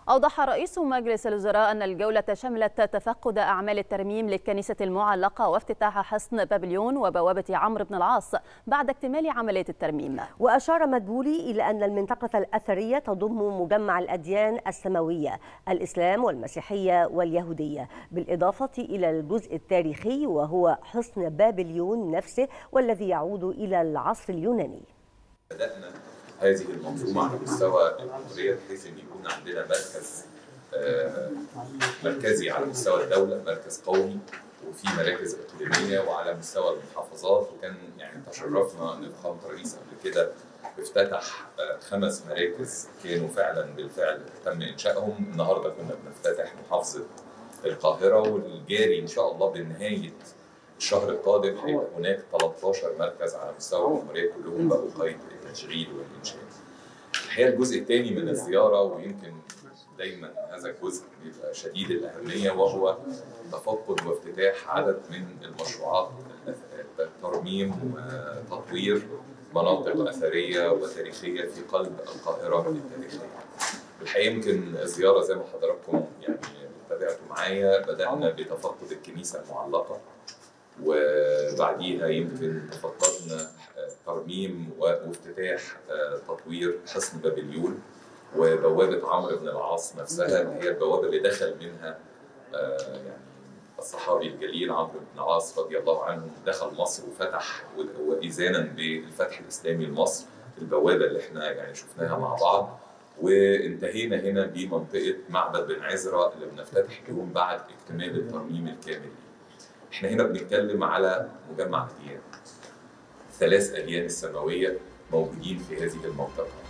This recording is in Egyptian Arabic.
أوضح رئيس مجلس الوزراء أن الجولة شملت تفقد أعمال الترميم للكنيسة المعلقة وافتتاح حصن بابليون وبوابة عمرو بن العاص بعد اكتمال عملية الترميم وأشار مدبولي إلى أن المنطقة الأثرية تضم مجمع الأديان السماوية الإسلام والمسيحية واليهودية بالإضافة إلى الجزء التاريخي وهو حصن بابليون نفسه والذي يعود إلى العصر اليوناني بدأنا هذه المنظومة على مستوى الجمهورية بحيث أن يكون عندنا مركز آه، مركزي على مستوى الدولة مركز قومي وفي مراكز إقليمية وعلى مستوى المحافظات وكان يعني تشرفنا أن فخامة الرئيس قبل كده افتتح آه، خمس مراكز كانوا فعلا بالفعل تم إنشائهم النهاردة كنا بنفتتح محافظة القاهرة والجاري إن شاء الله بنهاية الشهر القادم هيبقى هناك 13 مركز على مستوى الجمهوريه كلهم بقوا قيد التشغيل والانشاء. الحقيقه الجزء الثاني من الزياره ويمكن دايما هذا الجزء بيبقى شديد الاهميه وهو تفقد وافتتاح عدد من المشروعات ترميم وتطوير مناطق اثريه وتاريخيه في قلب القاهره التاريخيه. الحقيقه يمكن الزياره زي ما حضراتكم يعني تابعتوا معايا بدانا بتفقد الكنيسه المعلقه وبعديها يمكن فقدنا ترميم وافتتاح تطوير حصن بابليون وبوابه عمرو بن العاص نفسها اللي هي البوابه اللي دخل منها يعني الصحابي الجليل عمرو بن العاص رضي الله عنه دخل مصر وفتح واذانا بالفتح الاسلامي لمصر البوابه اللي احنا يعني شفناها مع بعض وانتهينا هنا بمنطقه معبد بن عزرا اللي بنفتتح يوم بعد اكتمال الترميم الكامل احنا هنا بنتكلم على مجمع اديان ثلاث اديان السماويه موجودين في هذه المنطقه